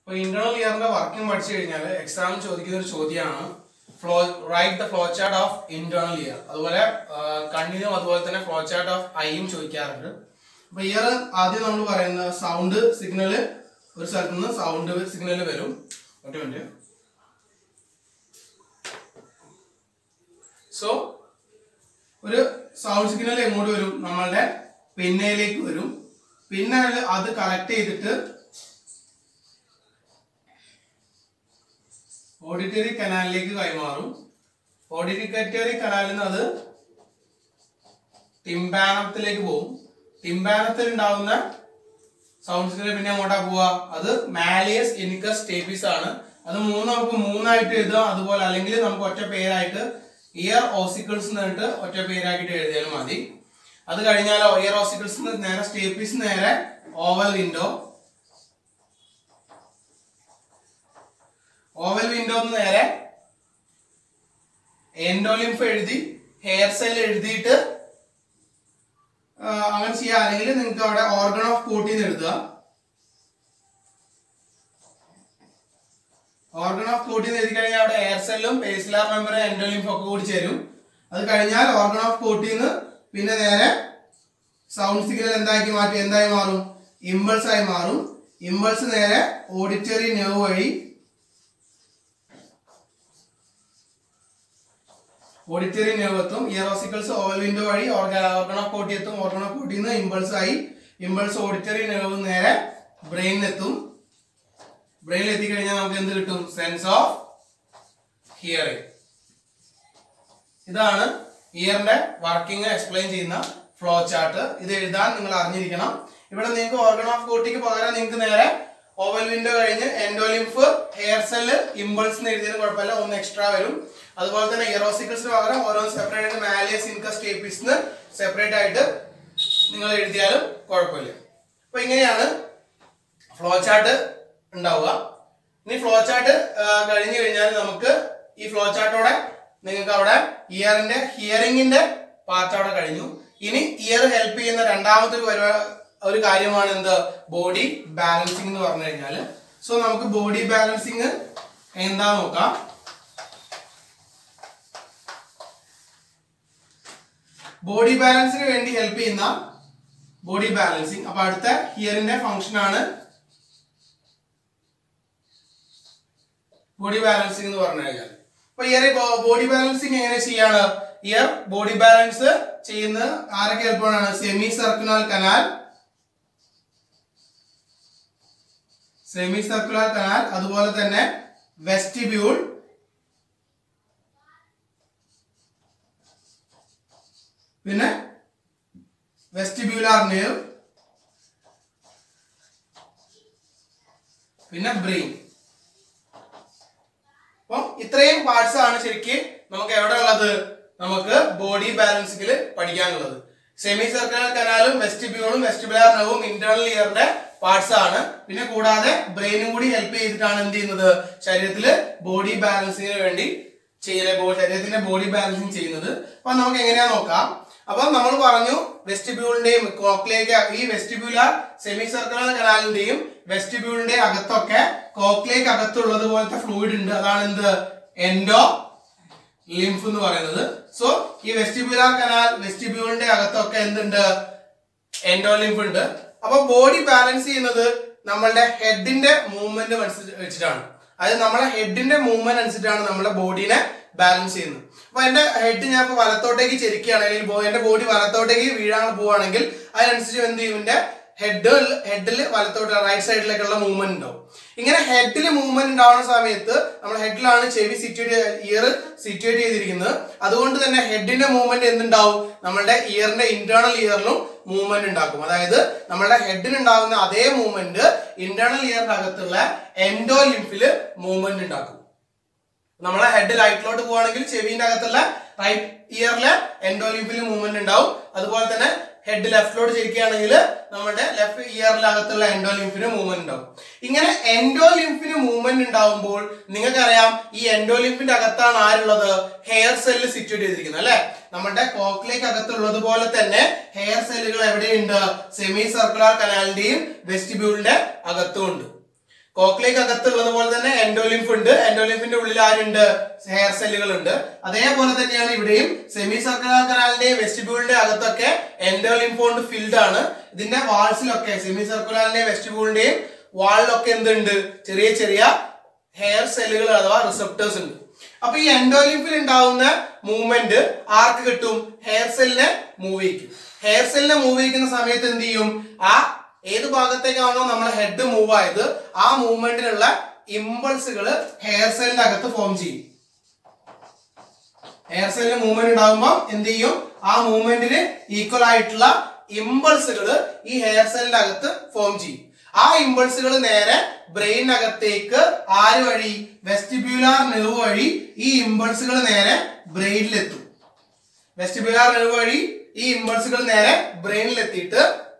അപ്പൊ internal ഇയറിന്റെ working പഠിച്ചു കഴിഞ്ഞാൽ എക്സാമിന് ചോദിക്കുന്ന ഒരു ചോദ്യമാണ് flow write the flow chart of internal ear അതുപോലെ കണ്ണിനും അതുപോലെ തന്നെ ഫ്ലോ ചാർട്ട് ഓഫ് ഐയും ചോദിക്കാറുണ്ട് അപ്പൊ ഇയർ ആദ്യം നമ്മൾ പറയുന്ന സൗണ്ട് സിഗ്നല് ഒരു സ്ഥലത്ത് നിന്ന് സൗണ്ട് സിഗ്നൽ വരും ഒറ്റ മിനിറ്റ് സോ ഒരു സൗണ്ട് സിഗ്നൽ എങ്ങോട്ട് വരും നമ്മളുടെ പിന്നയിലേക്ക് വരും പിന്നെ അത് കളക്ട് ചെയ്തിട്ട് ഓഡിറ്ററി കനാലിലേക്ക് കൈമാറും ഓഡിറ്ററി കനാലിൽ നിന്ന് അത് ടിംബാനത്തിലേക്ക് പോകും ടിംബാനത്തിൽ ഉണ്ടാവുന്ന സൗണ്ട് സിഗ്നൽ പിന്നെ എങ്ങോട്ടാ പോവാ അത് മാലിയസ് ഇനിക്കസ് ടേപ്പീസ് ആണ് അത് മൂന്ന് നമുക്ക് മൂന്നായിട്ട് എഴുതാം അതുപോലെ അല്ലെങ്കിൽ നമുക്ക് ഒറ്റ പേരായിട്ട് ഇയർ ഓസിക്കിൾസ് എന്നിട്ട് ഒറ്റ പേരാക്കിയിട്ട് എഴുതിയാലും മതി അത് കഴിഞ്ഞാലോ ഇയർ ഓസിക്കിൾസ് നേരെ സ്റ്റേപ്പീസ് നേരെ ഓവൽ വിൻഡോ ഓവൽ വിൻഡോ നേരെ എൻഡോലിംഫ് എഴുതി ഹെയർ സെൽ എഴുതിയിട്ട് ആ, അങ്ങനെ ചെയ്യാം അല്ലെങ്കിൽ നിങ്ങൾക്ക് അവിടെ ഓർഗൺ ഓഫ് കോട്ടീന്ന് എഴുതുക ഓർഗൺ ഓഫ് കോട്ടീന്ന് എഴുതി കഴിഞ്ഞാൽ അവിടെ എയർ സെല്ലും പേസിലാർ മെമ്പറും എൻഡോലിംഫും ഒക്കെ കൂടി ചേരും അത് കഴിഞ്ഞാൽ ഓർഗൺ ഓഫ് കോട്ടീന്ന് പിന്നെ നേരെ സൗണ്ട് സിഗ്നൽ എന്താക്കി മാറ്റി എന്തായി മാറും ഇമ്പൾസ് ആയി മാറും ഇമ്പൾസ് നേരെ ഓഡിറ്ററി നെർവ് വഴി ഓഡിറ്ററി നെർവ് എത്തും ഇയറോസിക്കൽസ് ഓവൽ വിൻഡോ വഴി ഓർഗൺ ഓഫ് കോട്ടി എത്തും ഓർഗൺ ഓഫ് കോട്ടിയിൽ നിന്ന് ഇമ്പൾസ് ആയി ഇമ്പൾസ് ഓഡിറ്ററി നെർവ് നേരെ ബ്രെയിനിൽ എത്തും ബ്രെയിനിൽ എത്തിക്കഴിഞ്ഞാൽ നമുക്ക് എന്ത് കിട്ടും സെൻസ് ഓഫ് ഹിയറിംഗ് ഇതാണ് ഇയറിന്റെ വർക്കിംഗ് എക്സ്പ്ലെയിൻ ചെയ്യുന്ന ഫ്ലോ ചാർട്ട് ഇത് എഴുതാൻ നിങ്ങൾ അറിഞ്ഞിരിക്കണം ഇവിടെ നിങ്ങൾക്ക് ഓർഗൺ ഓഫ് കോട്ടിക്ക് പകരം നിങ്ങൾക്ക് നേരെ ഓവൽ വിൻഡോ കഴിഞ്ഞ് എൻഡോലിംഫ് ഹെയർ സെല്ല് ഇമ്പൾസ് എന്ന് എഴുതിയതിന് കുഴപ്പമില്ല ഒന്ന് എക്സ്ട്രാ വരും അതുപോലെ തന്നെ ഇയറോസിക്കൽസിന് പകരം ഓരോ സെപ്പറേറ്റ് ആയിട്ട് മാലിയസ് ഇൻകസ് ടേപ്പീസിന് സെപ്പറേറ്റ് ആയിട്ട് നിങ്ങൾ എഴുതിയാലും കുഴപ്പമില്ല അപ്പൊ ഇങ്ങനെയാണ് ഫ്ലോ ചാർട്ട് ഉണ്ടാവുക ഇനി ഫ്ലോ ചാർട്ട് കഴിഞ്ഞു കഴിഞ്ഞാൽ നമുക്ക് ഈ ഫ്ലോ ചാർട്ടോടെ നിങ്ങൾക്ക് അവിടെ ഇയറിന്റെ ഹിയറിംഗിന്റെ പാർട്ട് അവിടെ കഴിഞ്ഞു ഇനി ഇയർ ഹെൽപ്പ് ചെയ്യുന്ന രണ്ടാമത്തെ ഒരു പരിപാ- ഒരു കാര്യമാണ് എന്ത് ബോഡി ബാലൻസിങ് എന്ന് പറഞ്ഞു കഴിഞ്ഞാൽ സോ നമുക്ക് ബോഡി ബാലൻസിങ് എന്താ നോക്കാം ബോഡി ബാലൻസിന് വേണ്ടി ഹെൽപ്പ് ചെയ്യുന്ന ബോഡി ബാലൻസിങ് അപ്പൊ അടുത്ത ഹിയറിന്റെ ഫംഗ്ഷൻ ആണ് ബോഡി ബാലൻസിങ് എന്ന് പറഞ്ഞു കഴിഞ്ഞാൽ അപ്പൊ ഇയർ ബോഡി ബാലൻസിങ് എങ്ങനെ ചെയ്യാണ് ഇയർ ബോഡി ബാലൻസ് ചെയ്യുന്ന ആരൊക്കെ എളുപ്പമാണ് semi circular canal semi circular canal അതുപോലെ തന്നെ വെസ്റ്റിബ്യൂൾ പിന്നെ വെസ്റ്റിബ്യൂലാർ nerve പിന്നെ ബ്രെയിൻ അപ്പം ഇത്രയും പാർട്സ് ആണ് ശരിക്കും നമുക്ക് എവിടെ ഉള്ളത് നമുക്ക് ബോഡി ബാലൻസിംഗിൽ പഠിക്കാനുള്ളത് സെമി സർക്കുലർ കനാലും വെസ്റ്റിബ്യൂളും വെസ്റ്റിബുലാർ നെർവും ഇന്റേണൽ ഇയറിന്റെ പാർട്സ് ആണ് പിന്നെ കൂടാതെ ബ്രെയിനും കൂടി ഹെൽപ്പ് ചെയ്തിട്ടാണ് എന്ത് ചെയ്യുന്നത് ശരീരത്തിൽ ബോഡി ബാലൻസിങ്ങിന് വേണ്ടി ചെയ്യുന്ന ശരീരത്തിന്റെ ബോഡി ബാലൻസിങ് ചെയ്യുന്നത് അപ്പൊ നമുക്ക് എങ്ങനെയാ നോക്കാം അപ്പൊ നമ്മൾ പറഞ്ഞു വെസ്റ്റിബ്യൂളിന്റെയും കോക്ലിയൊക്കെ ഈ വെസ്റ്റിബ്യൂലാർ സെമി സർക്കുലർ കനാലിന്റെയും വെസ്റ്റിബ്യൂളിന്റെ അകത്തൊക്കെ കോക്ലിയക്ക് അകത്തുള്ളത് പോലത്തെ ഫ്ലൂയിഡ് ഉണ്ട് അതാണ് എന്ത് എൻഡോ ലിംഫ് എന്ന് പറയുന്നത് സോ ഈ വെസ്റ്റിബ്യൂലാർ കനാൽ വെസ്റ്റിബ്യൂളിന്റെ അകത്തൊക്കെ എന്തുണ്ട് എൻഡോലിംഫ് ഉണ്ട് അപ്പൊ ബോഡി ബാലൻസ് ചെയ്യുന്നത് നമ്മളുടെ ഹെഡിന്റെ മൂവ്മെന്റ് വെച്ചിട്ടാണ് അതായത് നമ്മളെ ഹെഡിന്റെ മൂവ്മെന്റ് അനുസരിച്ചാണ് നമ്മുടെ ബോഡീനെ ബാലൻസ് ചെയ്യുന്നത് അപ്പൊ എന്റെ ഹെഡ് ഞാൻ ഇപ്പൊ വലത്തോട്ടേക്ക് ചെരിക്കുകയാണ് അല്ലെങ്കിൽ ബോ- എന്റെ ബോഡി വലത്തോട്ടേക്ക് വീഴാൻ പോവുകയാണെങ്കിൽ അതിനനുസരിച്ച് എന്ത് ചെയ്യും എന്റെ ഹെഡ് ഹെഡിൽ വലത്തോട്ട് റൈറ്റ് സൈഡിലേക്കുള്ള മൂവ്മെന്റ് ഉണ്ടാവും ഇങ്ങനെ ഹെഡിൽ മൂവ്മെന്റ് ഉണ്ടാവുന്ന സമയത്ത് നമ്മൾ ഹെഡിലാണ് ചെവി സിറ്റുവേറ്റ് ഇയർ സിറ്റുവേറ്റ് ചെയ്തിരിക്കുന്നത് അതുകൊണ്ട് തന്നെ ഹെഡിന്റെ മൂവ്മെന്റ് എന്തുണ്ടാവും നമ്മളുടെ ഇയറിന്റെ ഇന്റേണൽ ഇയറിലും മൂവ്മെന്റ് ഉണ്ടാക്കും അതായത് നമ്മളുടെ ഹെഡിന് ഉണ്ടാകുന്ന അതേ മൂവ്മെന്റ് ഇന്റേണൽ ഇയറിന്റെ അകത്തുള്ള എൻഡോ ലിംഫില് മൂവ്മെന്റ് ഉണ്ടാക്കും നമ്മളെ ഹെഡ് റൈറ്റിലോട്ട് പോവുകയാണെങ്കിൽ ചെവിന്റെ അകത്തുള്ള റൈറ്റ് ഇയറിലെ എൻഡോലിംഫിൽ മൂവ്മെന്റ് ഉണ്ടാവും അതുപോലെ തന്നെ ഹെഡ് ലെഫ്റ്റിലോട്ട് ചിരിക്കുകയാണെങ്കിൽ നമ്മുടെ ലെഫ്റ്റ് ഇയറിനകത്തുള്ള എൻഡോലിംഫിന് മൂവ്മെന്റ് ഉണ്ടാവും ഇങ്ങനെ എൻഡോലിംഫിന് മൂവ്മെന്റ് ഉണ്ടാവുമ്പോൾ നിങ്ങൾക്കറിയാം ഈ എൻഡോലിംഫിന്റെ അകത്താണ് ആരുള്ളത് ഹെയർ സെല്ല് സിറ്റുവേറ്റ് ചെയ്തിരിക്കുന്നത് അല്ലെ നമ്മുടെ കോക്ലേക്ക് അകത്തുള്ളത് പോലെ തന്നെ ഹെയർ സെല്ലുകൾ എവിടെയുണ്ട് സെമി സർക്കുലർ കനാലിന്റെയും വെസ്റ്റിബ്യൂളിന്റെ അകത്തും ഉണ്ട് കോക്ലിയക്ക് അകത്തുള്ളത് പോലെ തന്നെ എൻഡോലിംഫ് ഉണ്ട് എൻഡോലിംഫിന്റെ ഉള്ളിൽ ആരുണ്ട് ഹെയർ സെല്ലുകൾ ഉണ്ട് അതേപോലെ തന്നെയാണ് ഇവിടെയും സെമി സർക്കുലർ കനാലിന്റെയും വെസ്റ്റിബ്യൂളിന്റെ അകത്തൊക്കെ എൻഡോലിംഫ് കൊണ്ട് ഫിൽഡ് ആണ് ഇതിന്റെ വാൾസിലൊക്കെ സെമി സർക്കുലറിന്റെയും വെസ്റ്റിബ്യൂളിന്റെയും വാളിലൊക്കെ എന്തുണ്ട് ചെറിയ ചെറിയ ഹെയർ സെല്ലുകൾ അഥവാ റിസപ്റ്റേഴ്സ് ഉണ്ട് അപ്പൊ ഈ എൻഡോലിംഫിൽ ഉണ്ടാവുന്ന മൂവ്മെന്റ് ആർക്ക് കിട്ടും ഹെയർ സെല്ലിനെ മൂവ് ചെയ്യിക്കും ഹെയർ സെല്ലിനെ മൂവ് ചെയ്യിക്കുന്ന സമയത്ത് എന്ത് ചെയ്യും ആ ഏത് ഭാഗത്തേക്കാണോ നമ്മളെ ഹെഡ് മൂവ് ആയത് ആ മൂവ്മെന്റിനുള്ള ഇമ്പൾസുകൾ ഹെയർ സെല്ലിന്റെ അകത്ത് ഫോം ചെയ്യും ഹെയർ സെല്ലിന് മൂവ്മെന്റ് ഉണ്ടാകുമ്പോൾ എന്ത് ചെയ്യും ആ മൂവ്മെന്റിന് ഈക്വൽ ആയിട്ടുള്ള ഇമ്പൾസുകൾ ഈ ഹെയർ സെല്ലിന്റെ അകത്ത് ഫോം ചെയ്യും ആ ഇമ്പൾസുകൾ നേരെ ബ്രെയിനകത്തേക്ക് ആര് വഴി വെസ്റ്റിബ്യൂലാർ നെർവ് വഴി ഈ ഇമ്പൾസുകൾ നേരെ ബ്രെയിനിലെത്തും വെസ്റ്റിബ്യൂലാർ നെർവ് വഴി ഈ ഇമ്പൾസുകൾ നേരെ ബ്രെയിനിലെത്തിയിട്ട്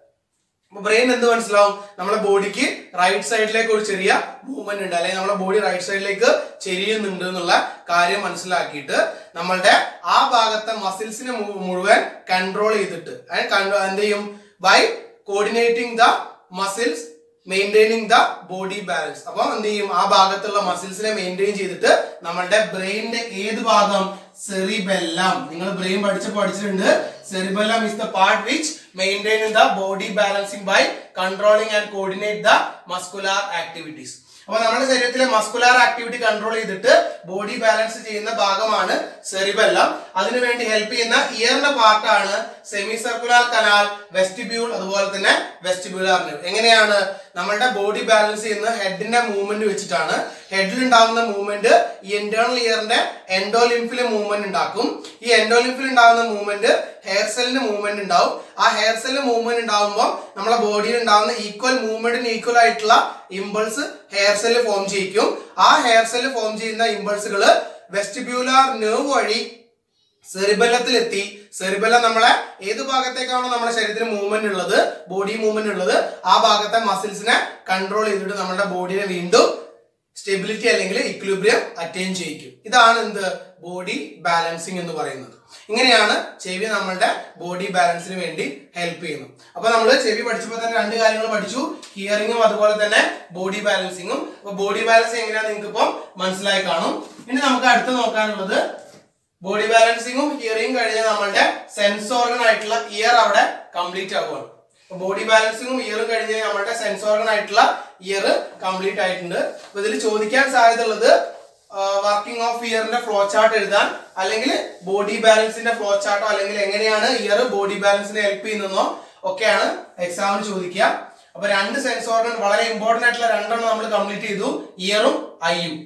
ബ്രെയിൻ എന്ത് മനസ്സിലാവും നമ്മുടെ ബോഡിക്ക് റൈറ്റ് സൈഡിലേക്ക് ഒരു ചെറിയ മൂവ്മെന്റ് ഉണ്ട് അല്ലെങ്കിൽ നമ്മുടെ ബോഡി റൈറ്റ് സൈഡിലേക്ക് ചെരിയുന്നുണ്ട് എന്നുള്ള കാര്യം മനസ്സിലാക്കിയിട്ട് നമ്മളുടെ ആ ഭാഗത്തെ മസിൽസിനെ മുഴുവൻ കൺട്രോൾ ചെയ്തിട്ട് അതായത് കൺട്രോ- എന്ത് ചെയ്യും by coordinating the muscles maintaining the body balance അപ്പൊ എന്ത് ചെയ്യും ആ ഭാഗത്തുള്ള മസിൽസിനെ മെയിൻറ്റെയിൻ ചെയ്തിട്ട് നമ്മളുടെ ബ്രെയിനിന്റെ ഏത് ഭാഗം സെറിബെല്ലാം നിങ്ങൾ ബ്രെയിൻ പഠിച്ച പഠിച്ചിട്ടുണ്ട് cerebellum is the part which maintain the body balancing by controlling and coordinate the muscular activities അപ്പൊ നമ്മുടെ ശരീരത്തിലെ മസ്കുലാർ ആക്ടിവിറ്റി കൺട്രോൾ ചെയ്തിട്ട് ബോഡി ബാലൻസ് ചെയ്യുന്ന ഭാഗമാണ് സെറിബെല്ലാം അതിനുവേണ്ടി ഹെൽപ്പ് ചെയ്യുന്ന ഇയറിന്റെ പാർട്ടാണ് സെമി സർക്കുലർ കനാൽ വെസ്റ്റിബ്യൂൾ അതുപോലെ തന്നെ വെസ്റ്റിബ്യൂലാർ നെർവ് എങ്ങനെയാണ് നമ്മളുടെ ബോഡി ബാലൻസ് ചെയ്യുന്ന ഹെഡിന്റെ മൂവ്മെന്റ് വെച്ചിട്ടാണ് ഹെഡിൽ ഉണ്ടാകുന്ന മൂവ്മെന്റ് ഈ ഇന്റേണൽ ഇയറിന്റെ എൻഡോലിംഫിലെ മൂവ്മെന്റ് ഉണ്ടാക്കും ഈ എൻഡോലിംഫിൽ ഉണ്ടാകുന്ന മൂവ്മെന്റ് ഹെയർ സെല്ലിന് മൂവ്മെന്റ് ഉണ്ടാവും ആ ഹെയർ സെല്ലിന് മൂവ്മെന്റ് ഉണ്ടാകുമ്പോൾ നമ്മുടെ ബോഡിയിൽ ഉണ്ടാകുന്ന ഈക്വൽ മൂവ്മെന്റിന് ഈക്വൽ ആയിട്ടുള്ള ഇമ്പൾസ് ഹെയർ സെല്ല് ഫോം ചെയ്യിക്കും ആ ഹെയർ സെല്ല് ഫോം ചെയ്യുന്ന ഇമ്പൾസുകൾ വെസ്റ്റിബ്യൂലാർ നെർവ് വഴി സെറിബല്ലത്തിലെത്തി സെറിബല്ലം നമ്മളെ ഏത് ഭാഗത്തേക്കാണോ നമ്മുടെ ശരീരത്തിന് മൂവ്മെന്റ് ഉള്ളത് ബോഡി മൂവ്മെന്റ് ഉള്ളത് ആ ഭാഗത്തെ മസിൽസിനെ കൺട്രോൾ ചെയ്തിട്ട് നമ്മുടെ ബോഡിയെ വീണ്ടും സ്റ്റെബിലിറ്റി അല്ലെങ്കിൽ ഇക്വിലിബ്രിയം അറ്റൈൻ ചെയ്യിക്കും ഇതാണ് എന്ത് ബോഡി ബാലൻസിങ് എന്ന് പറയുന്നത് ഇങ്ങനെയാണ് ചെവി നമ്മളുടെ ബോഡി ബാലൻസിന് വേണ്ടി ഹെൽപ്പ് ചെയ്യുന്നത് അപ്പൊ നമ്മൾ ചെവി പഠിച്ചപ്പോൾ തന്നെ രണ്ട് കാര്യങ്ങൾ പഠിച്ചു ഹിയറിങ്ങും അതുപോലെ തന്നെ ബോഡി ബാലൻസിങ്ങും അപ്പൊ ബോഡി ബാലൻസിങ് എങ്ങനെയാണെന്ന് നിങ്ങൾക്ക് ഇപ്പം മനസ്സിലായി കാണും ഇനി നമുക്ക് അടുത്ത് നോക്കാനുള്ളത് ബോഡി ബാലൻസിങ്ങും ഹിയറിംഗും കഴിഞ്ഞ നമ്മളുടെ സെൻസ് ഓർഗൻ ആയിട്ടുള്ള ഇയർ അവിടെ കംപ്ലീറ്റ് ആവുകയാണ് ബോഡി ബാലൻസിങ്ങും ഇയറും കഴിഞ്ഞ് നമ്മളുടെ സെൻസ് ഓർഗൻ ആയിട്ടുള്ള ഇയർ കംപ്ലീറ്റ് ആയിട്ടുണ്ട് അപ്പൊ ഇതിൽ ചോദിക്കാൻ സാധ്യത ഉള്ളത് വർക്കിംഗ് ഓഫ് ഇയറിന്റെ ഫ്ലോ ചാർട്ട് എഴുതാൻ അല്ലെങ്കിൽ ബോഡി ബാലൻസിന്റെ ഫ്ലോ ചാർട്ടോ അല്ലെങ്കിൽ എങ്ങനെയാണ് ഇയർ ബോഡി ബാലൻസിനെ ഹെൽപ്പ് ചെയ്യുന്നതെന്നോ ഒക്കെയാണ് എക്സാമിന് ചോദിക്കുക അപ്പൊ രണ്ട് സെൻസ് ഓർഗൻ വളരെ ഇമ്പോർട്ടന്റ് ആയിട്ടുള്ള രണ്ടെണ്ണം നമ്മൾ കംപ്ലീറ്റ് ചെയ്തു ഇയറും ഐയും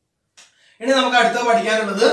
ഇനി നമുക്ക് അടുത്ത പഠിക്കാനുള്ളത്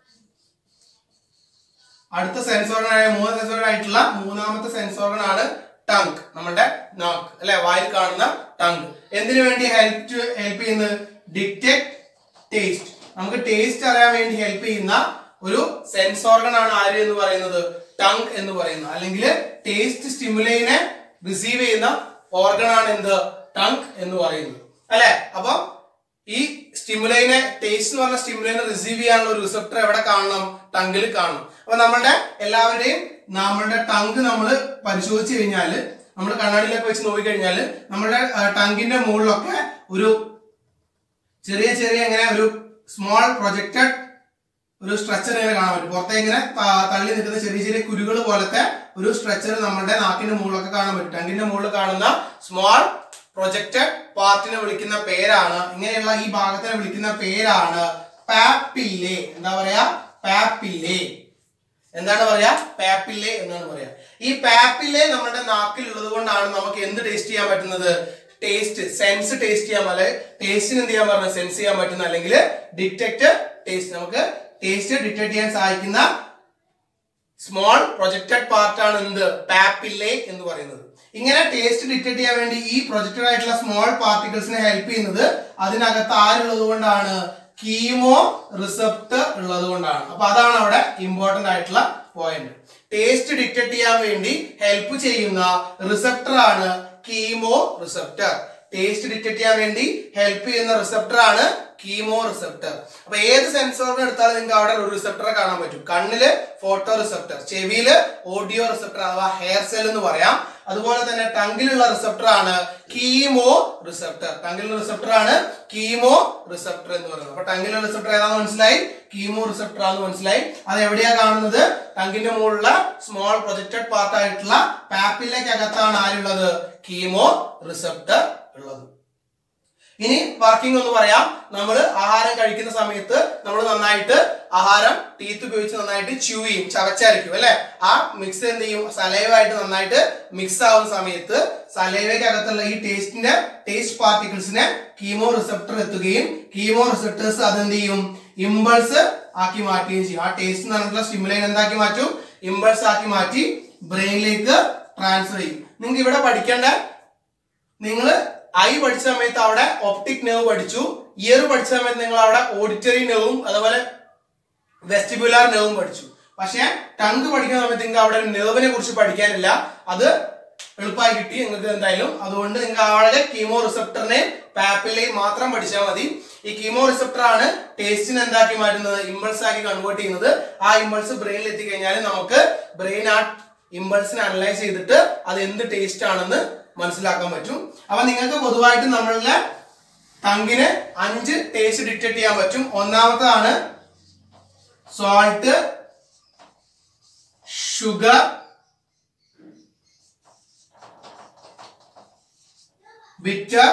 അടുത്ത സെൻസ് ഓർഗൻ ആയ മൂന്ന് സെൻസ് ഓർഗൻ ആയിട്ടുള്ള മൂന്നാമത്തെ സെൻസ് ഓർഗൻ ആണ് ടങ് നമ്മുടെ നാക്ക് അല്ലെ വായിൽ കാണുന്ന ടങ് എന്തിനു വേണ്ടി ഹെൽപ്പ് ഹെൽപ്പ് ചെയ്യുന്നത് ഡിറ്റക്ട് ടേസ്റ്റ് നമുക്ക് ടേസ്റ്റ് അറിയാൻ വേണ്ടി ഹെൽപ്പ് ചെയ്യുന്ന ഒരു സെൻസ് ഓർഗൻ ആണ് ആര് എന്ന് പറയുന്നത് ടങ് എന്ന് പറയുന്നത് അല്ലെങ്കിൽ ടേസ്റ്റ് സ്റ്റിമുലൈനെ റിസീവ് ചെയ്യുന്ന ഓർഗൻ ആണ് എന്ത് ടങ് എന്ന് പറയുന്നത് അല്ലെ അപ്പൊ ഈ സ്റ്റിമുലൈനെ ടേസ്റ്റ് എന്ന് പറഞ്ഞ സ്റ്റിമുലൈനെ റിസീവ് ചെയ്യാനുള്ള ഒരു റിസപ്റ്റർ എവിടെ കാണണം ടങ്കിൽ കാണണം അപ്പൊ നമ്മളുടെ എല്ലാവരുടെയും നമ്മളുടെ ടങ്ക് നമ്മൾ പരിശോധിച്ച് കഴിഞ്ഞാൽ നമ്മൾ കണ്ണാടിയിലൊക്കെ വെച്ച് നോക്കിക്കഴിഞ്ഞാൽ നമ്മുടെ ടങ്കിന്റെ മുകളിലൊക്കെ ഒരു ചെറിയ ചെറിയ ഇങ്ങനെ ഒരു സ്മോൾ പ്രൊജക്റ്റഡ് ഒരു സ്ട്രക്ചർ ഇങ്ങനെ കാണാൻ പറ്റും പുറത്തെ ഇങ്ങനെ ത- തള്ളി നിൽക്കുന്ന ചെറിയ ചെറിയ കുരുകൾ പോലത്തെ ഒരു സ്ട്രക്ചർ നമ്മുടെ നാക്കിന്റെ മുകളിലൊക്കെ കാണാൻ പറ്റും ടങ്കിന്റെ മുകളിൽ കാണുന്ന സ്മോൾ പ്രൊജക്റ്റഡ് പാർട്ടിനെ വിളിക്കുന്ന പേരാണ് ഇങ്ങനെയുള്ള ഈ ഭാഗത്തിനെ വിളിക്കുന്ന പേരാണ് പാപ്പില്ലേ എന്താ പറയാ പാപ്പില്ലേ എന്താണ് പറയാ പാപ്പില്ലേ എന്നാണ് പറയാ ഈ പാപ്പില്ലേ നമ്മുടെ നാക്കിൽ ഉള്ളത് കൊണ്ടാണ് നമുക്ക് എന്ത് ടേസ്റ്റ് ചെയ്യാൻ പറ്റുന്നത് ടേസ്റ്റ് സെൻസ് ടേസ്റ്റ് ചെയ്യാൻ അല്ലെ ടേസ്റ്റിന് എന്ത് ചെയ്യാൻ പറഞ്ഞത് സെൻസ് ചെയ്യാൻ പറ്റുന്ന അല്ലെങ്കിൽ ഡിറ്റക്ട് ടേസ്റ്റ് നമുക്ക് ടേസ്റ്റ് ഡിറ്റക്ട് ചെയ്യാൻ സഹായിക്കുന്ന സ്മോൾ പ്രൊജക്റ്റഡ് പാർട്ടാണ് എന്ത് പാപ്പില്ലേ എന്ന് പറയുന്നത് ഇങ്ങനെ ടേസ്റ്റ് ഡിറ്റക്ട് ചെയ്യാൻ വേണ്ടി ഈ പ്രൊജക്റ്റഡ് ആയിട്ടുള്ള സ്മോൾ പാർട്ടിക്കിൾസിനെ ഹെൽപ്പ് ചെയ്യുന്നത് അതിനകത്ത് ആരുള്ളത് കൊണ്ടാണ് കീമോ റിസപ്റ്റർ ഉള്ളത് കൊണ്ടാണ് അപ്പൊ അതാണ് അവിടെ ഇമ്പോർട്ടന്റ് ആയിട്ടുള്ള പോയിന്റ് ടേസ്റ്റ് ഡിറ്റക്ട് ചെയ്യാൻ വേണ്ടി ഹെൽപ്പ് ചെയ്യുന്ന റിസപ്റ്റർ ആണ് കീമോ റിസപ്റ്റർ ടേസ്റ്റ് ഡിറ്റക്ട് ചെയ്യാൻ വേണ്ടി ഹെൽപ്പ് ചെയ്യുന്ന റിസപ്റ്റർ ആണ് കീമോ റിസപ്റ്റർ അപ്പൊ ഏത് സെൻസറിന് എടുത്താലും നിങ്ങൾക്ക് അവിടെ ഒരു റിസപ്റ്ററെ കാണാൻ പറ്റും കണ്ണില് ഫോട്ടോ റിസപ്റ്റർ ചെവിയില് ഓഡിയോ റിസപ്റ്റർ അഥവാ ഹെയർ സെൽ എന്ന് പറയാം അതുപോലെ തന്നെ ടങ്കിലുള്ള റിസപ്റ്റർ ആണ് കീമോ റിസപ്റ്റർ ടങ്കിലുള്ള റിസപ്റ്റർ ആണ് കീമോ റിസപ്റ്റർ എന്ന് പറയുന്നത് അപ്പൊ ടങ്കിലുള്ള റിസപ്റ്റർ ഏതാണെന്ന് മനസ്സിലായി കീമോ റിസപ്റ്റർ ആണെന്ന് മനസ്സിലായി അത് എവിടെയാ കാണുന്നത് ടങ്കിന്റെ മുകളിലുള്ള സ്മോൾ പ്രൊജക്റ്റഡ് പാർട്ട് ആയിട്ടുള്ള പാപ്പിലേക്കകത്താണ് ആരുള്ളത് കീമോ റിസപ്റ്റർ ഉള്ളത് ഇനി വർക്കിംഗ് ഒന്ന് പറയാം നമ്മൾ ആഹാരം കഴിക്കുന്ന സമയത്ത് നമ്മൾ നന്നായിട്ട് ആഹാരം ടീത്ത് ഉപയോഗിച്ച് നന്നായിട്ട് ച്യൂ ചെയ്യും ചവച്ചരയ്ക്കും അല്ലെ ആ മിക്സ് എന്ത് ചെയ്യും സലൈവായിട്ട് നന്നായിട്ട് മിക്സ് ആവുന്ന സമയത്ത് സലൈവയ്ക്കകത്തുള്ള ഈ ടേസ്റ്റിന്റെ ടേസ്റ്റ് പാർട്ടിക്കിൾസിനെ കീമോ റിസപ്റ്റർ എത്തുകയും കീമോ റിസപ്റ്റേഴ്സ് അതെന്ത് ചെയ്യും ഇമ്പൾസ് ആക്കി മാറ്റുകയും ചെയ്യും ആ ടേസ്റ്റ് എന്ന് പറഞ്ഞിട്ടുള്ള സ്റ്റിമുലൈൻ എന്താക്കി മാറ്റും ഇമ്പൾസ് ആക്കി മാറ്റി ബ്രെയിനിലേക്ക് ട്രാൻസ്ഫർ ചെയ്യും നിങ്ങൾക്ക് ഇവിടെ പഠിക്കേണ്ട നിങ്ങൾ ഐ പഠിച്ച സമയത്ത് അവിടെ ഒപ്റ്റിക് നെർവ് പഠിച്ചു ഇയർ പഠിച്ച സമയത്ത് നിങ്ങൾ അവിടെ ഓഡിറ്ററി നെർവും അതുപോലെ വെസ്റ്റിബുലാർ നെർവും പഠിച്ചു പക്ഷേ ടങ്ക് പഠിക്കുന്ന സമയത്ത് നിങ്ങൾക്ക് അവിടെ നെർവിനെ കുറിച്ച് പഠിക്കാനില്ല അത് എളുപ്പമായി കിട്ടി നിങ്ങൾക്ക് എന്തായാലും അതുകൊണ്ട് നിങ്ങൾക്ക് അവിടെ കീമോ റിസപ്റ്ററിനെ പാപ്പിലെയും മാത്രം പഠിച്ചാൽ മതി ഈ കീമോ റിസപ്റ്റർ ആണ് ടേസ്റ്റിനെ എന്താക്കി മാറ്റുന്നത് ഇമ്പൾസ് ആക്കി കൺവേർട്ട് ചെയ്യുന്നത് ആ ഇമ്പൾസ് ബ്രെയിനിൽ എത്തിക്കഴിഞ്ഞാൽ നമുക്ക് ബ്രെയിൻ ആ ഇമ്പൾസിനെ അനലൈസ് ചെയ്തിട്ട് അത് എന്ത് ടേസ്റ്റ് ആണെന്ന് മനസ്സിലാക്കാൻ പറ്റും അപ്പൊ നിങ്ങൾക്ക് പൊതുവായിട്ട് നമ്മളുടെ ടങ്കിന് അഞ്ച് ടേസ്റ്റ് ഡിറ്റക്ട് ചെയ്യാൻ പറ്റും ഒന്നാമത്തതാണ് സോൾട്ട് ഷുഗർ ബിറ്റർ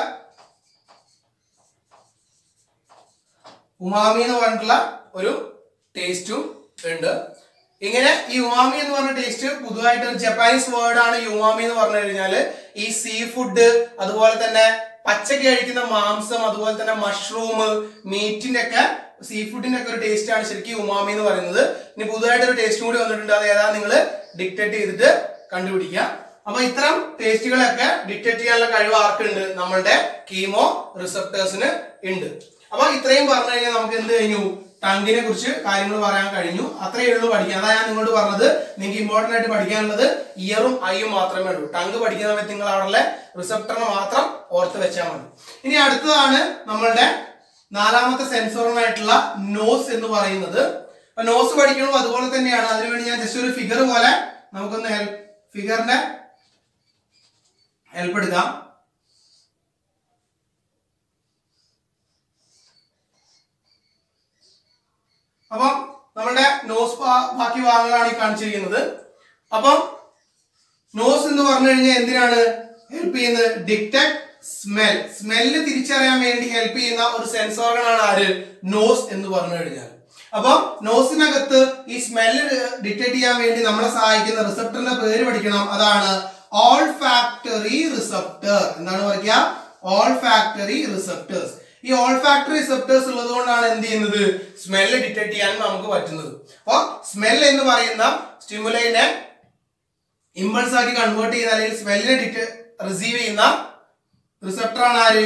ഉമാമി എന്ന് പറഞ്ഞിട്ടുള്ള ഒരു ടേസ്റ്റും ഉണ്ട് ഇങ്ങനെ ഈ ഉമാമി എന്ന് പറഞ്ഞ ടേസ്റ്റ് പുതുതായിട്ട് ഒരു ജപ്പാനീസ് വേർഡ് ആണ് യുമാമി എന്ന് പറഞ്ഞു കഴിഞ്ഞാല് ഈ സീ ഫുഡ് അതുപോലെ തന്നെ പച്ചക്ക് കഴിക്കുന്ന മാംസം അതുപോലെ തന്നെ മഷ്റൂം മീറ്റിന്റെ ഒക്കെ സീ ഫുഡിന്റെ ഒക്കെ ഒരു ടേസ്റ്റ് ആണ് ശരിക്കും ഉമാമി എന്ന് പറയുന്നത് ഇനി പുതുതായിട്ട് ഒരു ടേസ്റ്റ് കൂടി വന്നിട്ടുണ്ട് അത് ഏതാ നിങ്ങൾ ഡിക്റ്റേറ്റ് ചെയ്തിട്ട് കണ്ടുപിടിക്കാം അപ്പൊ ഇത്തരം ടേസ്റ്റുകളൊക്കെ ഡിക്റ്റേറ്റ് ചെയ്യാനുള്ള കഴിവ് ആർക്കുണ്ട് നമ്മളുടെ കീമോ റിസപ്റ്റേഴ്സിന് ഉണ്ട് അപ്പൊ ഇത്രയും പറഞ്ഞു കഴിഞ്ഞാൽ നമുക്ക് എന്ത് കഴിഞ്ഞു ടങ്കിനെ കുറിച്ച് കാര്യങ്ങൾ പറയാൻ കഴിഞ്ഞു അത്രയേ ഉള്ളൂ പഠിക്കാൻ അതാ ഞാൻ നിങ്ങളോട് പറഞ്ഞത് നിങ്ങൾക്ക് ഇമ്പോർട്ടന്റ് ആയിട്ട് പഠിക്കാനുള്ളത് ഇയറും ഐയും മാത്രമേ ഉള്ളൂ ടങ്ക് പഠിക്കുന്ന സമയത്ത് നിങ്ങൾ അവിടെ റിസപ്റ്ററിനെ മാത്രം ഓർത്ത് വെച്ചാൽ മതി ഇനി അടുത്തതാണ് നമ്മളുടെ നാലാമത്തെ സെൻസോറിനായിട്ടുള്ള നോസ് എന്ന് പറയുന്നത് അപ്പൊ നോസ് പഠിക്കണോ അതുപോലെ തന്നെയാണ് അതിനുവേണ്ടി ഞാൻ ജസ്റ്റ് ഒരു ഫിഗർ പോലെ നമുക്കൊന്ന് ഹെൽപ്പ് ഫിഗറിന്റെ ഹെൽപ്പ് എടുക്കാം അപ്പം നമ്മളുടെ നോസ് ബാക്കി ഭാഗങ്ങളാണ് ഈ കാണിച്ചിരിക്കുന്നത് അപ്പം നോസ് എന്ന് പറഞ്ഞു കഴിഞ്ഞാൽ എന്തിനാണ് ഹെൽപ്പ് ചെയ്യുന്നത് ഡിറ്റക്ട് സ്മെൽ സ്മെല്ല് തിരിച്ചറിയാൻ വേണ്ടി ഹെൽപ്പ് ചെയ്യുന്ന ഒരു സെൻസ് ഓർഗൻ ആണ് ആര് നോസ് എന്ന് പറഞ്ഞു കഴിഞ്ഞാൽ അപ്പം നോസിനകത്ത് ഈ സ്മെല്ല് ഡിറ്റക്ട് ചെയ്യാൻ വേണ്ടി നമ്മളെ സഹായിക്കുന്ന റിസപ്റ്ററിന്റെ പേര് പഠിക്കണം അതാണ് ഓൾ ഫാക്ടറി റിസപ്റ്റർ എന്താണ് പറയുക ഓൾ ഫാക്ടറി റിസപ്റ്റേഴ്സ് ഈ ഓൾ ഫാക്ടറി റിസപ്റ്റേഴ്സ് ഉള്ളത് കൊണ്ടാണ് എന്ത് ചെയ്യുന്നത് സ്മെല്ല് ഡിറ്റക്ട് ചെയ്യാൻ നമുക്ക് പറ്റുന്നത് അപ്പോൾ സ്മെൽ എന്ന് പറയുന്ന സ്റ്റിമുലൈനെ ഇമ്പൾസ് ആക്കി കൺവേർട്ട് ചെയ്യുന്ന അല്ലെങ്കിൽ സ്മെല്ലിനെ ഡിറ്റ് റിസീവ് ചെയ്യുന്ന റിസപ്റ്റർ ആണ് ആര്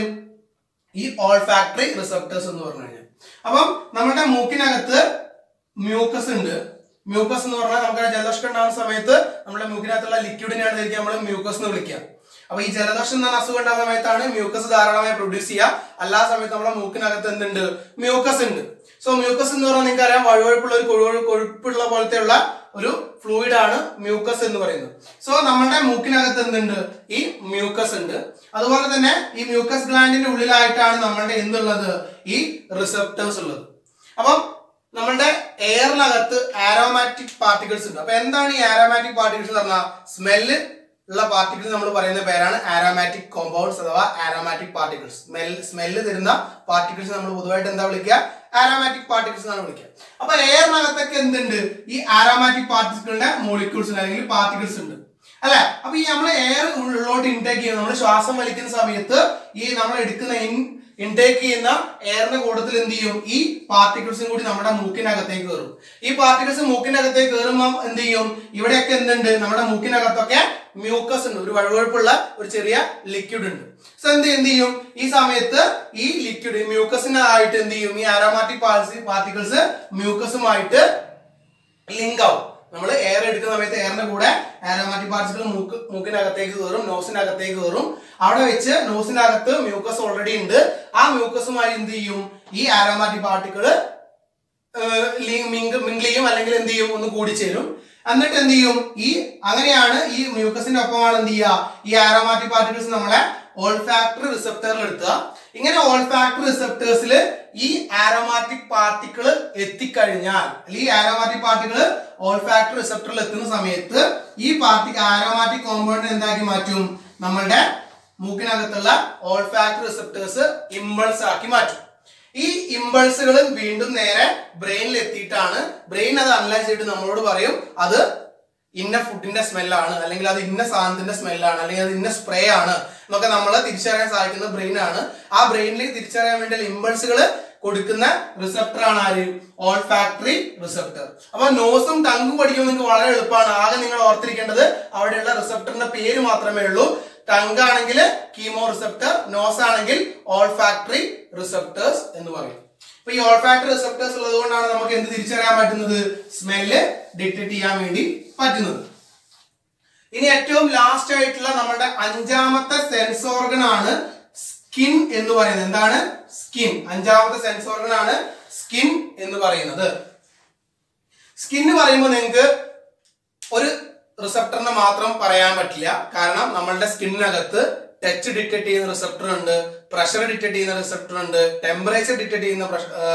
ഈ ഓൾ ഫാക്ടറി റിസപ്റ്റേഴ്സ് എന്ന് പറഞ്ഞു കഴിഞ്ഞാൽ അപ്പം നമ്മുടെ മൂക്കിനകത്ത് മ്യൂക്കസ് ഉണ്ട് മ്യൂക്കസ് എന്ന് പറഞ്ഞാൽ നമുക്ക് ജലദോഷം ഉണ്ടാകുന്ന സമയത്ത് നമ്മുടെ മൂക്കിനകത്തുള്ള ലിക്വിഡിനെയാണ് ശരിക്കും നമ്മൾ മ്യൂക്കസ് എന്ന് വിളിക്കുക അപ്പൊ ഈ ജലദോഷം എന്ന അസുഖം ഉണ്ടാകുന്ന സമയത്താണ് മ്യൂക്കസ് ധാരാളമായി പ്രൊഡ്യൂസ് ചെയ്യുക അല്ലാ സമയത്ത് നമ്മുടെ മൂക്കിനകത്ത് എന്തുണ്ട് മ്യൂക്കസ് ഉണ്ട് സോ മ്യൂക്കസ് എന്ന് പറഞ്ഞാൽ നിങ്ങൾക്ക് അറിയാം വഴുവഴുപ്പുള്ള ഒരു കൊഴുവഴു കൊഴുപ്പുള്ള പോലത്തെയുള്ള ഒരു ഫ്ലൂയിഡ് ആണ് മ്യൂക്കസ് എന്ന് പറയുന്നത് സോ നമ്മുടെ മൂക്കിനകത്ത് എന്തുണ്ട് ഈ മ്യൂക്കസ് ഉണ്ട് അതുപോലെ തന്നെ ഈ മ്യൂക്കസ് ഗ്ലാൻഡിന്റെ ഉള്ളിലായിട്ടാണ് നമ്മളുടെ എന്തുള്ളത് ഈ റിസപ്റ്റേഴ്സ് ഉള്ളത് അപ്പം നമ്മളുടെ എയറിനകത്ത് ആരോമാറ്റിക് പാർട്ടിക്കിൾസ് ഉണ്ട് അപ്പൊ എന്താണ് ഈ ആരോമാറ്റിക് പാർട്ടിക്കിൾസ് എന്ന് പറഞ്ഞാൽ സ്മെല്ല് ഉള്ള പാർട്ടിക്കിൾസ് നമ്മൾ പറയുന്ന പേരാണ് ആരോമാറ്റിക് കോമ്പൗണ്ട്സ് അഥവാ ആരോമാറ്റിക് പാർട്ടിക്കിൾസ് സ്മെൽ സ്മെല്ല് തരുന്ന പാർട്ടിക്കിൾസ് നമ്മൾ പൊതുവായിട്ട് എന്താ വിളിക്കുക ആരോമാറ്റിക് പാർട്ടിക്കിൾസ് എന്നാണ് വിളിക്കുക അപ്പൊ എയറിനകത്തൊക്കെ എന്തുണ്ട് ഈ ആരോമാറ്റിക് പാർട്ടിക്കിളിന്റെ മോളിക്യൂൾസ് ഉണ്ട് അല്ലെങ്കിൽ പാർട്ടിക്കിൾസ് ഉണ്ട് അല്ലെ അപ്പൊ ഈ നമ്മൾ എയർ ഉള്ളിലോട്ട് ഇൻടേക്ക് ചെയ്യുന്ന നമ്മൾ ശ്വാസം വലിക്കുന്ന സമയത്ത് ഈ നമ്മൾ എടുക്കുന്ന ഇൻടേക്ക് ചെയ്യുന്ന എയറിന്റെ കൂട്ടത്തിൽ എന്ത് ചെയ്യും ഈ പാർട്ടിക്കിൾസും കൂടി നമ്മുടെ മൂക്കിനകത്തേക്ക് കയറും ഈ പാർട്ടിക്കിൾസ് മൂക്കിനകത്തേക്ക് കയറുമ്പോൾ എന്ത് ചെയ്യും ഇവിടെയൊക്കെ എന്തുണ്ട് നമ്മുടെ മൂക്കിനകത്തൊക്കെ മ്യൂക്കസ് ഉണ്ട് ഒരു വഴുവഴുപ്പുള്ള ഒരു ചെറിയ ലിക്വിഡ് ഉണ്ട് സോ എന്ത് എന്ത് ചെയ്യും ഈ സമയത്ത് ഈ ലിക്വിഡ് മ്യൂക്കസിനായിട്ട് എന്ത് ചെയ്യും ഈ ആരോമാറ്റിക് പാർട്ടിക്കിൾസ് മ്യൂക്കസുമായിട്ട് ലിങ്ക് ആവും നമ്മൾ എയർ എടുക്കുന്ന സമയത്ത് എയറിന്റെ കൂടെ ആരോമാറ്റിക് പാർട്ടിക്കിൾ മൂക്ക് മൂക്കിനകത്തേക്ക് കയറും നോസിനകത്തേക്ക് കയറും അവിടെ വെച്ച് നോസിനകത്ത് മ്യൂക്കസ് ഓൾറെഡി ഉണ്ട് ആ മ്യൂക്കസുമായി എന്ത് ചെയ്യും ഈ ആരോമാറ്റിക് പാർട്ടിക്കിൾ മിങ്കിൾ ചെയ്യും അല്ലെങ്കിൽ എന്ത് ചെയ്യും ഒന്ന് കൂടിച്ചേരും എന്നിട്ട് എന്ത് ചെയ്യും ഈ അങ്ങനെയാണ് ഈ മ്യൂക്കസിന്റെ ഒപ്പമാണ് എന്ത് ചെയ്യുക ഈ ആരോമാറ്റിക് പാർട്ടിക്കിൾസ് നമ്മളെ ഓൾഫാക്ടറി റിസപ്റ്ററിൽ എടുക്കുക ഇങ്ങനെ ഓൾഫാക്ടറി റിസപ്റ്റേഴ്സിൽ ഈ ആരോമാറ്റിക് പാർട്ടിക്കിൾ എത്തിക്കഴിഞ്ഞാൽ അല്ലെങ്കിൽ ഈ ആരോമാറ്റിക് പാർട്ടിക്കിൾ ഓൾഫാക്ടറി റിസപ്റ്ററിൽ എത്തുന്ന സമയത്ത് ഈ പാർട്ടി ആരോമാറ്റിക് കോമ്പൗണ്ട് എന്താക്കി മാറ്റും നമ്മളുടെ മൂക്കിനകത്തുള്ള ഓൾഫാക്ടറി റിസപ്റ്റേഴ്സ് ഇമ്പൾസ് ആക്കി മാറ്റും ഈ ഇമ്പൾസുകൾ വീണ്ടും നേരെ ബ്രെയിനിൽ എത്തിയിട്ടാണ് ബ്രെയിൻ അത് അനലൈസ് ചെയ്തിട്ട് നമ്മളോട് പറയും അത് ഇന്ന ഫുഡിന്റെ സ്മെല്ലാണ് അല്ലെങ്കിൽ അത് ഇന്ന സാധനത്തിന്റെ സ്മെല്ലാണ് അല്ലെങ്കിൽ അത് ഇന്ന സ്പ്രേ ആണ് എന്നൊക്കെ നമ്മൾ തിരിച്ചറിയാൻ സഹായിക്കുന്ന ബ്രെയിൻ ആണ് ആ ബ്രെയിനിലേക്ക് തിരിച്ചറിയാൻ വേണ്ടിയുള്ള ഇമ്പൾസുകൾ കൊടുക്കുന്ന റിസപ്റ്റർ ആണ് ആര് ഓൾ ഫാക്ടറി റിസപ്റ്റർ അപ്പൊ നോസും ടങ്കും പഠിക്കുമ്പോൾ നിങ്ങൾക്ക് വളരെ എളുപ്പമാണ് ആകെ നിങ്ങൾ ഓർത്തിരിക്കേണ്ടത് അവിടെയുള്ള റിസപ്റ്ററിന്റെ പേര് മാത്രമേ ഉള്ളൂ ടങ്ക് ആണെങ്കിൽ കീമോ റിസപ്റ്റർ നോസ് ആണെങ്കിൽ ഓൾ ഫാക്ടറി റിസപ്റ്റേഴ്സ് എന്ന് പറയും അപ്പൊ ഈ ഓൾ ഫാക്ടറി റിസപ്റ്റേഴ്സ് ഉള്ളത് കൊണ്ടാണ് നമുക്ക് എന്ത് തിരിച്ചറിയാൻ പറ്റുന്നത് സ്മെല്ല് ഡിറ്റക്ട് ചെയ്യാൻ വേണ്ടി പറ്റുന്നത് ഇനി ഏറ്റവും ലാസ്റ്റ് ആയിട്ടുള്ള നമ്മുടെ അഞ്ചാമത്തെ സെൻസ് ഓർഗൻ ആണ് സ്കിൻ എന്ന് പറയുന്നത് എന്താണ് സ്കിൻ അഞ്ചാമത്തെ സെൻസ് ഓർഗൻ ആണ് സ്കിൻ എന്ന് പറയുന്നത് സ്കിൻ പറയുമ്പോൾ നിങ്ങൾക്ക് ഒരു റിസപ്റ്ററിനെ മാത്രം പറയാൻ പറ്റില്ല കാരണം നമ്മളുടെ സ്കിന്നിനകത്ത് ടച്ച് ഡിറ്റക്ട് ചെയ്യുന്ന റിസപ്റ്റർ ഉണ്ട് പ്രഷർ ഡിറ്റക്ട് ചെയ്യുന്ന റിസപ്റ്റർ ഉണ്ട് ടെമ്പറേച്ചർ ഡിറ്റക്ട് ചെയ്യുന്ന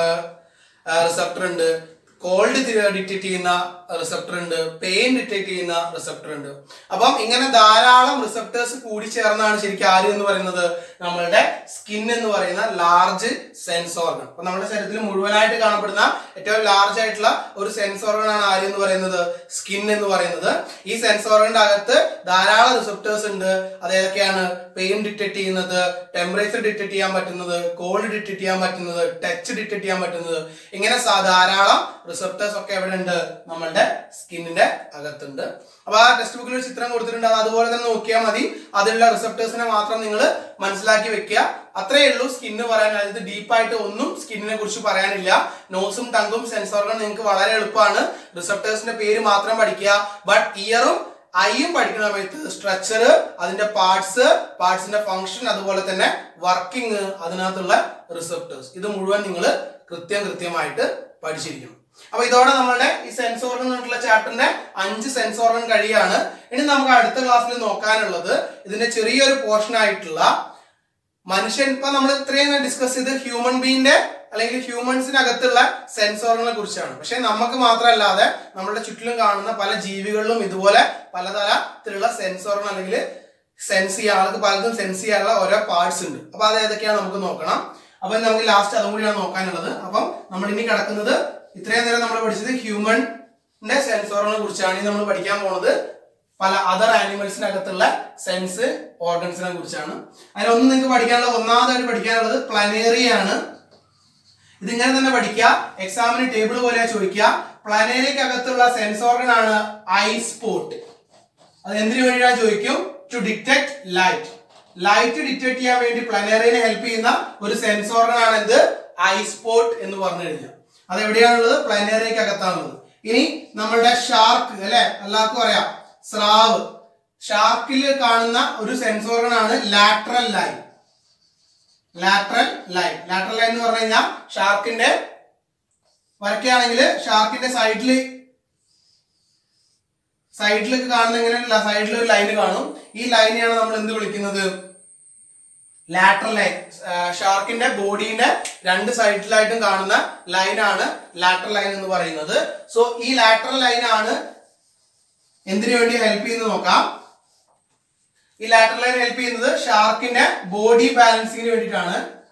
റിസപ്റ്റർ ഉണ്ട് കോൾഡ് ഡിറ്റക്ട് ചെയ്യുന്ന റിസപ്റ്റർ ഉണ്ട് പെയിൻ ഡിറ്റക്ട് ചെയ്യുന്ന റിസപ്റ്റർ ഉണ്ട് അപ്പം ഇങ്ങനെ ധാരാളം റിസപ്റ്റേഴ്സ് കൂടി ചേർന്നാണ് ശരിക്കും ആര് എന്ന് പറയുന്നത് നമ്മളുടെ സ്കിൻ എന്ന് പറയുന്ന ലാർജ് സെൻസ് ഓർഗൻ അപ്പൊ നമ്മുടെ ശരീരത്തിൽ മുഴുവനായിട്ട് കാണപ്പെടുന്ന ഏറ്റവും ലാർജ് ആയിട്ടുള്ള ഒരു സെൻസ് ഓർഗൻ ആണ് ആര് എന്ന് പറയുന്നത് സ്കിൻ എന്ന് പറയുന്നത് ഈ സെൻസ് ഓർഗന്റെ അകത്ത് ധാരാളം റിസപ്റ്റേഴ്സ് ഉണ്ട് അത് ഏതൊക്കെയാണ് പെയിൻ ഡിറ്റക്ട് ചെയ്യുന്നത് ടെമ്പറേച്ചർ ഡിറ്റക്ട് ചെയ്യാൻ പറ്റുന്നത് കോൾഡ് ഡിറ്റക്ട് ചെയ്യാൻ പറ്റുന്നത് ടച്ച് ഡിറ്റക്ട് ചെയ്യാൻ പറ്റുന്നത് ഇങ്ങനെ സാ- ധാരാളം റിസപ്റ്റേഴ്സ് ഒക്കെ എവിടെ ഉണ്ട് നമ്മളുടെ സ്കിന്നിന്റെ അകത്തുണ്ട് അപ്പൊ ആ ടെക്സ്റ്റ് ബുക്കിൽ ഒരു ചിത്രം കൊടുത്തിട്ടുണ്ട് അത് അതുപോലെ തന്നെ നോക്കിയാൽ മതി അതിലുള്ള റിസപ്റ്റേഴ്സിനെ മാത്രം നിങ്ങൾ മനസ്സിലാക്കി വെക്കുക അത്രയേ ഉള്ളൂ സ്കിന്ന് പറയാൻ അതായത് ഡീപ്പായിട്ട് ഒന്നും സ്കിന്നിനെ കുറിച്ച് പറയാനില്ല നോസും ടങ്കും സെൻസോർഗൺ നിങ്ങൾക്ക് വളരെ എളുപ്പമാണ് റിസപ്റ്റേഴ്സിന്റെ പേര് മാത്രം പഠിക്കുക ബട്ട് ഇയറും ഐയും പഠിക്കുന്ന സമയത്ത് സ്ട്രക്ചർ അതിന്റെ പാർട്സ് പാർട്സിന്റെ ഫംഗ്ഷൻ അതുപോലെ തന്നെ വർക്കിംഗ് അതിനകത്തുള്ള റിസപ്റ്റേഴ്സ് ഇത് മുഴുവൻ നിങ്ങൾ കൃത്യം കൃത്യമായിട്ട് പഠിച്ചിരിക്കണം അപ്പൊ ഇതോടെ നമ്മളുടെ ഈ സെൻസ് ഓർഗൻ എന്നുള്ള ചാപ്റ്ററിന്റെ അഞ്ച് സെൻസ് ഓർഗൻ കഴിയാണ് ഇനി നമുക്ക് അടുത്ത ക്ലാസ്സിൽ നോക്കാനുള്ളത് ഇതിന്റെ ചെറിയൊരു പോർഷൻ ആയിട്ടുള്ള മനുഷ്യൻ ഇപ്പൊ നമ്മൾ ഇത്രയും ഡിസ്കസ് ചെയ്ത് ഹ്യൂമൻ ബീങ്ങിന്റെ അല്ലെങ്കിൽ ഹ്യൂമൻസിനകത്തുള്ള സെൻസ് ഓർഗനെ കുറിച്ചാണ് പക്ഷെ നമുക്ക് മാത്രമല്ലാതെ നമ്മുടെ ചുറ്റിലും കാണുന്ന പല ജീവികളിലും ഇതുപോലെ പലതരത്തിലുള്ള സെൻസ് ഓർഗൻ അല്ലെങ്കിൽ സെൻസ് ചെയ്യാൻ ആൾക്ക് പലതും സെൻസ് ചെയ്യാനുള്ള ഓരോ പാർട്സ് ഉണ്ട് അപ്പൊ അത് ഏതൊക്കെയാണ് നമുക്ക് നോക്കണം അപ്പൊ നമുക്ക് ലാസ്റ്റ് അതും കൂടിയാണ് നോക്കാനുള്ളത് അപ്പം നമ്മൾ ഇനി കിടക്കുന്നത് ഇത്രയും നേരം നമ്മൾ പഠിച്ചത് ഹ്യൂമന്റെ സെൻസ് ഓർഗനെ കുറിച്ചാണ് ഇനി നമ്മൾ പഠിക്കാൻ പോണത് പല അതർ ആനിമൽസിനകത്തുള്ള സെൻസ് ഓർഗൻസിനെ കുറിച്ചാണ് അതിലൊന്ന് നിങ്ങൾക്ക് പഠിക്കാനുള്ളത് ഒന്നാമതായിട്ട് പഠിക്കാനുള്ളത് പ്ലാനേറിയ ആണ് ഇതിങ്ങനെ തന്നെ പഠിക്കുക എക്സാമിന് ടേബിൾ പോലെ ചോദിക്കുക പ്ലാനേറിയക്ക് അകത്തുള്ള സെൻസ് ഓർഗൻ ആണ് ഐ സ്പോട്ട് അത് എന്തിനു വേണ്ടിയാണ് ചോദിക്കും to detect light light detect ചെയ്യാൻ വേണ്ടി പ്ലാനേറിയനെ ഹെൽപ്പ് ചെയ്യുന്ന ഒരു സെൻസ് ഓർഗൻ ആണ് എന്ത് ഐ സ്പോട്ട് എന്ന് പറഞ്ഞു കഴിഞ്ഞാൽ അത് എവിടെയാണുള്ളത് പ്ലാനേറിയക്ക് അകത്താണുള്ളത് ഇനി നമ്മളുടെ ഷാർക്ക് അല്ലെ എല്ലാവർക്കും അറിയാം സ്രാവ് ഷാർക്കിൽ കാണുന്ന ഒരു സെൻസ് ഓർഗൻ ആണ് lateral line lateral line lateral line എന്ന് പറഞ്ഞു കഴിഞ്ഞാൽ ഷാർക്കിന്റെ വരയ്ക്കുകയാണെങ്കിൽ ഷാർക്കിന്റെ സൈഡിൽ സൈഡിലൊക്കെ കാണുന്ന ഇങ്ങനെ സൈഡിൽ ഒരു ലൈൻ കാണും ഈ ലൈനെയാണ് നമ്മൾ എന്ത് വിളിക്കുന്നത് ലാറ്ററൽ ലൈൻ ഷാർക്കിന്റെ ബോഡീന്റെ രണ്ട് സൈഡിലായിട്ടും കാണുന്ന ലൈനാണ് ലാറ്ററൽ ലൈൻ എന്ന് പറയുന്നത് സോ ഈ ലാറ്ററൽ ലൈനാണ് എന്തിനു വേണ്ടി ഹെൽപ്പ് ചെയ്യുന്നത് നോക്കാം ഈ ലാറ്ററൽ ലൈൻ ഹെൽപ്പ് ചെയ്യുന്നത് ഷാർക്കിന്റെ ബോഡി ബാലൻസിങ്ങിന് വേണ്ടിയിട്ടാണ്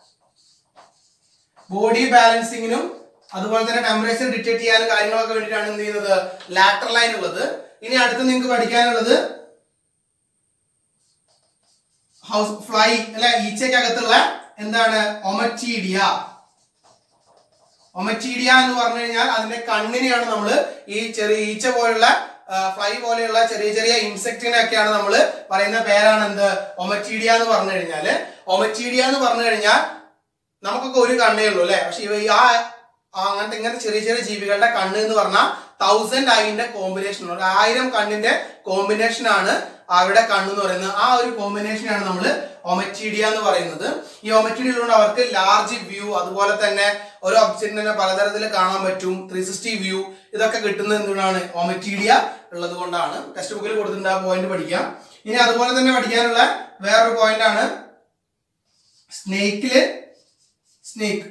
ബോഡി ബാലൻസിങ്ങിനും അതുപോലെ തന്നെ ടെമ്പറേച്ചർ ഡിറ്റക്ട് ചെയ്യാനും കാര്യങ്ങളൊക്കെ വേണ്ടിയിട്ടാണ് എന്ത് ചെയ്യുന്നത് ലാറ്ററൽ ലൈൻ ഉള്ളത് ഇനി അടുത്ത് നിങ്ങൾക്ക് പഠിക്കാനുള്ളത് ഹൗസ് ഫ്ലൈ അല്ലെ ഈച്ചക്കകത്തുള്ള എന്താണ് ഒമറ്റീഡിയ ഒമറ്റീഡിയ എന്ന് പറഞ്ഞു കഴിഞ്ഞാൽ അതിന്റെ കണ്ണിനെയാണ് നമ്മൾ ഈ ചെറിയ ഈച്ച പോലുള്ള ഫ്ലൈ പോലെയുള്ള ചെറിയ ചെറിയ ഇൻസെക്റ്റിനെയൊക്കെയാണ് നമ്മൾ പറയുന്ന പേരാണ് എന്ത് ഒമറ്റീഡിയ എന്ന് പറഞ്ഞു കഴിഞ്ഞാല് ഒമറ്റീഡിയ എന്ന് പറഞ്ഞു കഴിഞ്ഞാൽ നമുക്കൊക്കെ ഒരു കണ്ണേ ഉള്ളൂ അല്ലെ പക്ഷെ ഇവ ഈ ആ ആ അങ്ങനത്തെ ഇങ്ങനത്തെ ചെറിയ ചെറിയ ജീവികളുടെ കണ്ണ് എന്ന് പറഞ്ഞാൽ തൗസൻഡ് ഐന്റെ കോമ്പിനേഷൻ ഒരു ആയിരം കണ്ണിന്റെ കോമ്പിനേഷൻ ആണ് അവിടെ കണ്ണെന്ന് പറയുന്നത് ആ ഒരു കോമ്പിനേഷൻ ആണ് നമ്മൾ ഒമറ്റീഡിയ എന്ന് പറയുന്നത് ഈ ഒമറ്റീഡിയയിലൂടെ അവർക്ക് ലാർജ് വ്യൂ അതുപോലെ തന്നെ ഒരു ഒബ്ജക്റ്റിനെ തന്നെ പലതരത്തിൽ കാണാൻ പറ്റും ത്രീ സിക്സ്റ്റി വ്യൂ ഇതൊക്കെ കിട്ടുന്നത് എന്തുകൊണ്ടാണ് ഒമറ്റീഡിയ ഉള്ളത് കൊണ്ടാണ് ടെക്സ്റ്റ് ബുക്കിൽ കൊടുത്തിട്ടുണ്ട് ആ പോയിന്റ് പഠിക്കാം ഇനി അതുപോലെ തന്നെ പഠിക്കാനുള്ള വേറൊരു പോയിന്റ് ആണ് സ്നേക്കില് സ്നേക്ക്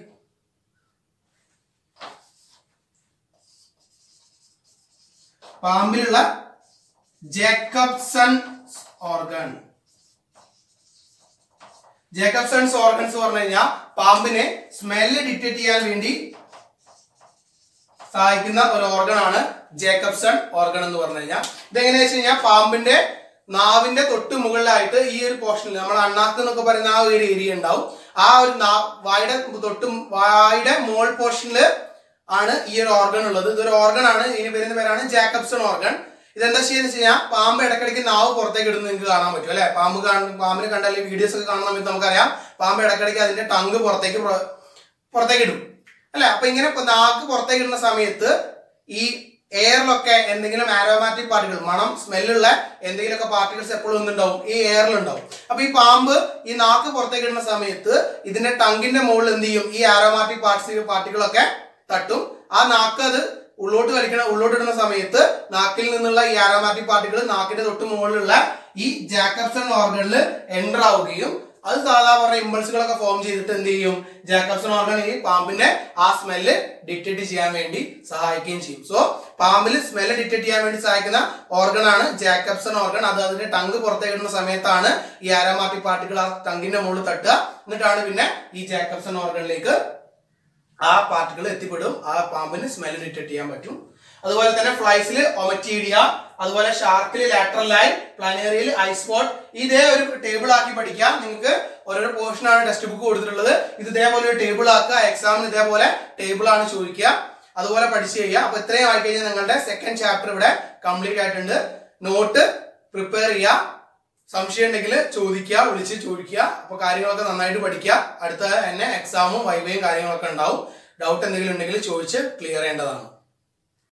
പാമ്പിലുള്ള ജേക്കബ്സൺ ഓർഗൻ ജേക്കബ്സൺസ് ഓർഗൻസ് പറഞ്ഞു കഴിഞ്ഞാൽ പാമ്പിനെ സ്മെല്ല് ഡിറ്റക്ട് ചെയ്യാൻ വേണ്ടി സഹായിക്കുന്ന ഒരു ഓർഗൻ ആണ് ജേക്കബ്സൺ ഓർഗൻ എന്ന് പറഞ്ഞു കഴിഞ്ഞാൽ ഇതെങ്ങനെയാ വെച്ച് കഴിഞ്ഞാൽ പാമ്പിന്റെ നാവിന്റെ തൊട്ട് മുകളിലായിട്ട് ഈ ഒരു പോർഷനിൽ നമ്മൾ അണ്ണാക്ക് എന്നൊക്കെ പറയുന്ന ആ ഒരു ഏരിയ ഉണ്ടാവും ആ ഒരു നാ- വായുടെ തൊട്ട് വായുടെ മോൾ പോർഷനിൽ ആണ് ഈ ഒരു ഓർഗൻ ഉള്ളത് ഇതൊരു ഓർഗൻ ആണ് ഇതിന് വരുന്ന പേരാണ് ജാക്കബ്സൺ ഓർഗൻ ഇതെന്താ ചെയ്യുന്നത് വെച്ച് കഴിഞ്ഞാൽ പാമ്പ് ഇടയ്ക്കിടയ്ക്ക് നാവ് പുറത്തേക്ക് ഇടുന്നത് നിങ്ങൾക്ക് കാണാൻ പറ്റും അല്ലെ പാമ്പ് കാണും പാമ്പിനെ കണ്ടാൽ വീഡിയോസ് ഒക്കെ കാണുന്ന സമയത്ത് നമുക്കറിയാം പാമ്പ് ഇടയ്ക്കിടയ്ക്ക് അതിന്റെ ടങ്ക് പുറത്തേക്ക് പുറ- പുറത്തേക്ക് ഇടും അല്ലെ അപ്പൊ ഇങ്ങനെ ഇപ്പൊ നാക്ക് പുറത്തേക്ക് ഇടുന്ന സമയത്ത് ഈ എയറിലൊക്കെ എന്തെങ്കിലും ആരോമാറ്റിക് പാർട്ടികൾ മണം സ്മെല്ലുള്ള എന്തെങ്കിലുമൊക്കെ പാർട്ടികൾസ് എപ്പോഴും ഒന്നുണ്ടാവും ഈ എയറിലുണ്ടാവും അപ്പൊ ഈ പാമ്പ് ഈ നാക്ക് പുറത്തേക്ക് ഇടുന്ന സമയത്ത് ഇതിന്റെ ടങ്കിന്റെ മുകളിൽ എന്ത് ചെയ്യും ഈ ആരോമാറ്റിക് പാർട്സ് പാർട്ടികളൊക്കെ തട്ടും ആ നാക്ക് അത് ഉള്ളോട്ട് വലിക്കണ ഉള്ളോട്ട് ഇടുന്ന സമയത്ത് നാക്കിൽ നിന്നുള്ള ഈ ആരോമാറ്റിക് പാർട്ടികൾ നാക്കിന്റെ തൊട്ട് മുകളിലുള്ള ഈ ജാക്കബ്സൺ ഓർഗനിൽ എൻ്റർ ആവുകയും അത് സാധാരണ പറഞ്ഞ ഇമ്പൾസുകളൊക്കെ ഫോം ചെയ്തിട്ട് എന്ത് ചെയ്യും ജാക്കബ്സൺ ഓർഗൻ ഈ പാമ്പിന്റെ ആ സ്മെല്ല് ഡിറ്റക്ട് ചെയ്യാൻ വേണ്ടി സഹായിക്കുകയും ചെയ്യും സോ പാമ്പിൽ സ്മെല്ല് ഡിറ്റക്ട് ചെയ്യാൻ വേണ്ടി സഹായിക്കുന്ന ഓർഗൻ ആണ് ജാക്കബ്സൺ ഓർഗൻ അത് അതിന്റെ ടങ്ക് പുറത്തേക്ക് ഇടുന്ന സമയത്താണ് ഈ ആരോമാറ്റിക് പാർട്ടികൾ ആ ടങ്കിന്റെ മുകളിൽ തട്ടുക എന്നിട്ടാണ് പിന്നെ ഈ ജാക്കബ്സൺ ഓർഗനിലേക്ക് ആ പാർട്ടികൾ എത്തിപ്പെടും ആ പാമ്പിന് സ്മെല്ല് ഡിറ്റക്ട് ചെയ്യാൻ പറ്റും അതുപോലെ തന്നെ ഫ്ലൈസിൽ ഒമറ്റീഡിയ അതുപോലെ ഷാർക്കിൽ ലാറ്ററൽ ലൈൻ പ്ലാനേറിയയിൽ ഐസ്പോട്ട് ഇതേ ഒരു ടേബിൾ ആക്കി പഠിക്കാം നിങ്ങൾക്ക് ഓരോരോ പോർഷൻ ആണ് ടെക്സ്റ്റ് ബുക്ക് കൊടുത്തിട്ടുള്ളത് ഇത് ഇതേപോലെ ഒരു ടേബിൾ ആക്കുക എക്സാമിന് ഇതേപോലെ ടേബിൾ ആണ് ചോദിക്കുക അതുപോലെ പഠിച്ചു ചെയ്യുക അപ്പൊ ഇത്രയും ആയി കഴിഞ്ഞാൽ നിങ്ങളുടെ സെക്കൻഡ് ചാപ്റ്റർ ഇവിടെ കംപ്ലീറ്റ് ആയിട്ടുണ്ട് നോട്ട് പ്രിപ്പയർ ചെയ്യുക സംശയം ഉണ്ടെങ്കിൽ ചോദിക്കുക വിളിച്ച് ചോദിക്കുക അപ്പൊ കാര്യങ്ങളൊക്കെ നന്നായിട്ട് പഠിക്കുക അടുത്ത തന്നെ എക്സാമും വൈവയും കാര്യങ്ങളൊക്കെ ഉണ്ടാവും ഡൗട്ട് എന്തെങ്കിലും ഉണ്ടെങ്കിൽ ചോദിച്ച് ക്ലിയർ ചെയ്യേണ്ടതാണ്